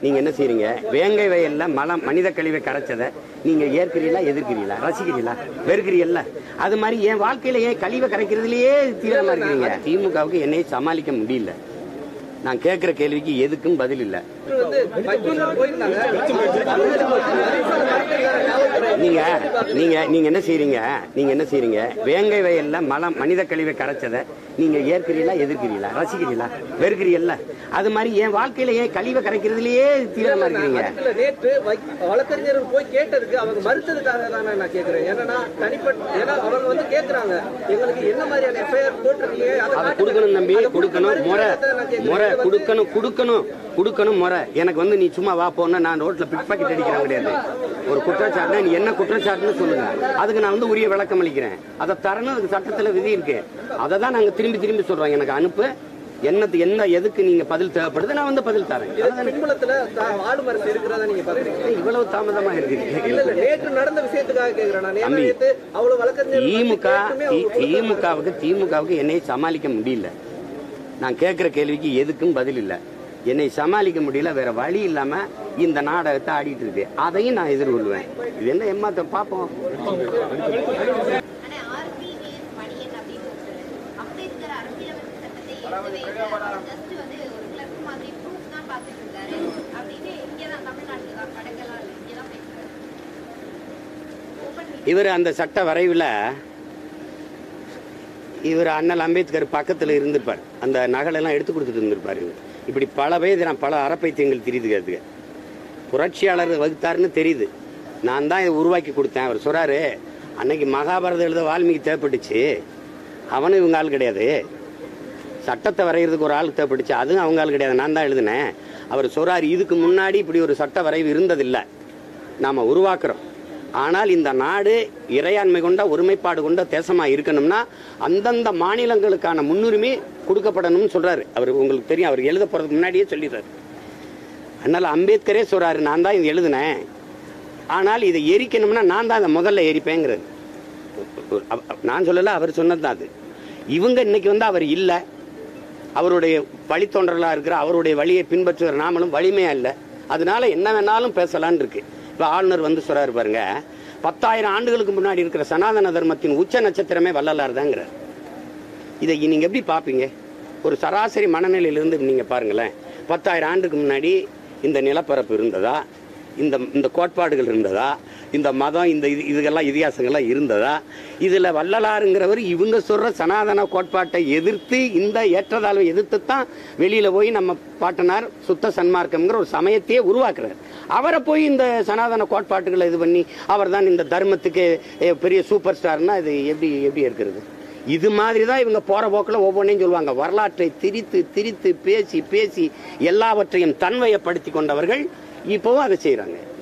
நீங்க என்ன செய்றீங்க வேங்கை வயல்ல மலம் மனித கழிவை கரைச்சதை நீங்க ஏற்கிறீங்களா எதிர்க்கிறீங்களா ரசிக்கிறீங்களா வெறுக்கிறீல்ல அது மாதிரி என் வாழ்க்கையில ஏன் கழிவை கரைக்கிறதுலயே தீவிரமா இருக்கிறீங்க திமுகவுக்கு என்னைய சமாளிக்க முடியல நான் கேட்கிற கேள்விக்கு எதுக்கும் பதில் இல்ல வந்து வக்கீல் போயிருந்தாங்க நீங்க நீங்க நீங்க என்ன செய்றீங்க நீங்க என்ன செய்றீங்க வேங்கை வயல்ல மலம் மனித கழிவை கரைச்சதை நீங்க ஏற்கிறீங்களா எதிர்க்கிறீங்களா ரசிக்கிறீங்களா வெறுக்கிறீல்ல அது மாதிரி என் வாழ்க்கையில ஏன் கழிவை கரைக்கிறதுலயே தீவிரமா இருக்கிறீங்க இல்ல, நேற்று வக்- வழக்கறிஞர் போய் கேட்டதுக்கு அவங்க மறுத்ததுக்காக தான் நான் கேக்குறேன் ஏன்னா தனிப்பட்ட ஏன்னா அவங்க வந்து கேக்குறாங்க எங்களுக்கு என்ன மாதிரியான எஃப்ஐஆர் போட்டிருக்கீங்க அதை அதை காட்டுங்க. கொடுக்கணும் தம்பி அதை கொடுக்கணும் கொடுத்த முறை மாதிரி நான் கேக்குறேன். முறை இது வந்து கொடுக்கணும் கொடுக்கணும் கொடுக்கணும் முறை எனக்கு வந்து நீ சும்மா வா போனா நான் ரோட்ல பிக் பாக்கெட் அடிக்கிறேன் கிடையாது ஒரு குற்றச்சாட்டு நீ என்ன குற்றச்சாட்டுன்னு சொல்லுங்க அதுக்கு நான் வந்து உரிய விளக்கம் அளிக்கிறேன் அதை தரணும் அதுக்கு சட்டத்துல விதி இருக்கு அதை தான் நாங்க திரும்பி திரும்பி சொல்றோம் எனக்கு அனுப்பு என்னது என்ன எதுக்கு நீங்க பதில் தேவைப்படுது நான் வந்து பதில் தரேன் இது பின்புலத்துல தா- ஆளும் அரசு இருக்கிறதா நீங்க பாக்குறீங்க இவ்வளவு தாமதமா இல்ல இருக்கு இல்ல நேற்று நடந்த விஷயத்துக்காக கேக்குறேன் நான் ஏன்னா தம்பி, நேற்று அவ்வளவு வழக்கறிஞர் திமுக கேட்டுமே அவங்க கொடுத்த- திமுகவுக்கு திமுகவுக்கு என்னை சமாளிக்க முடியல நான் கேட்கிற கேள்விக்கு எதுக்கும் பதில் இல்ல என்னை சமாளிக்க முடியல வேற வழி இல்லாம இந்த நாடகத்தை ஆடிட்டு இருக்கு அதையும் நான் எதிர்கொள்வேன் இது என்ன ஏமாத்த பார்ப்போம் ஆனா ஆர்பிஎஸ் மணியன் அப்படின்னு ஒருத்தர் அம்பேத்கர் அரசியலமைப்பு சட்டத்தை எழுதவே இல்லை அவர் ஜஸ்ட் வந்து ஒரு கிளர்க் மாதிரி ப்ரூஃப் தான் பார்த்துட்டு இருக்காரு அப்படின்னு இங்கதான் தமிழ்நாட்டுல தான் வடக்கெல்லாம் இல்லை இங்கதான் பேசுறாரு ஓபன் இவர் அந்த சட்ட வரைவில் இவர் அண்ணல் அம்பேத்கர் பக்கத்தில் இருந்திருப்பார் அந்த நகலெல்லாம் எடுத்து கொடுத்துட்டு இருந்திருப்பாரு இப்படி பல பேர் நான் பல அறப்பைத்தியங்கள் தெரியுது அதுக்கு புரட்சியாளர் வகுத்தாருன்னு தெரியுது நான் தான் இதை உருவாக்கி கொடுத்தேன் அவர் சொல்றாரு அன்னைக்கு மகாபாரதம் எழுத வால்மீகி தேவைப்பட்டுச்சு அவனும் இவங்க ஆள் கிடையாது சட்டத்தை வரைகிறதுக்கு ஒரு ஆள் தேவைப்பட்டுச்சு அதுவும் அவங்க ஆள் கிடையாது நான் தான் எழுதினேன் அவர் சொல்றாரு இதுக்கு முன்னாடி இப்படி ஒரு சட்ட வரைவு இருந்ததில்லை நாம உருவாக்குறோம் ஆனால் இந்த நாடு இறையாண்மை கொண்ட ஒருமைப்பாடு கொண்ட தேசமா இருக்கணும்னா அந்தந்த மாநிலங்களுக்கான முன்னுரிமை கொடுக்கப்படணும்னு சொல்றாரு அவர் உங்களுக்கு தெரியும் அவர் எழுத போறதுக்கு முன்னாடியே சொல்லிடுறாரு அதனால அம்பேத்கரே சொல்றாரு நான் தான் இது எழுதினேன் ஆனால் இதை எரிக்கணும்னா நான் தான் அதை முதல்ல எரிப்பேங்கிறது அவ- அவ- நான் சொல்லல அவர் சொன்னதுதான் அது இவங்க இன்னைக்கு வந்து அவர் இல்லை அவருடைய வழித்தொண்டர்களா இருக்கிற அவருடைய வழியை பின்பற்றுகிற நாமளும் வலிமையா இல்லை அதனால என்ன வேணாலும் பேசலாம்னு இருக்கு இப்ப ஆளுநர் வந்து சொல்றாரு பாருங்க பத்தாயிரம் ஆண்டுகளுக்கு முன்னாடி இருக்கிற சனாதன தர்மத்தின் உச்ச நட்சத்திரமே வள்ளலார் தாங்கிறார் இதை நீங்க எப்படி பார்ப்பீங்க ஒரு சராசரி மனநிலையிலிருந்து நீங்க பாருங்களேன் பத்தாயிரம் ஆண்டுக்கு முன்னாடி இந்த நிலப்பரப்பு இருந்ததா இந்த இந்த கோட்பாடுகள் இருந்ததா இந்த மதம் இந்த இது இதுகெல்லாம் இதிகாசங்கள்லாம் இருந்ததா இதுல வள்ளலாருங்கிறவர் இவங்க சொல்ற சனாதன கோட்பாட்டை எதிர்த்து இந்த ஏற்றத்தாழ்வை எதிர்த்து தான் வெளியில போய் நம்ம பாட்டனார் சுத்த சன்மார்க்கம்ங்கிற ஒரு சமயத்தையே உருவாக்குறார் அவரை போய் இந்த சனாதன கோட்பாட்டுகளை இது பண்ணி அவர் தான் இந்த தர்மத்துக்கு eh, பெரிய சூப்பர் ஸ்டார்னா இது எப்படி எப்படி இருக்கிறது இது மாதிரி தான் இவங்க போற போக்கில் ஒவ்வொன்றையும் சொல்லுவாங்க வரலாற்றை திரித்து திரித்து பேசி பேசி எல்லாவற்றையும் தன்வயப்படுத்தி கொண்டவர்கள் இப்போவும் அதை செய்றாங்க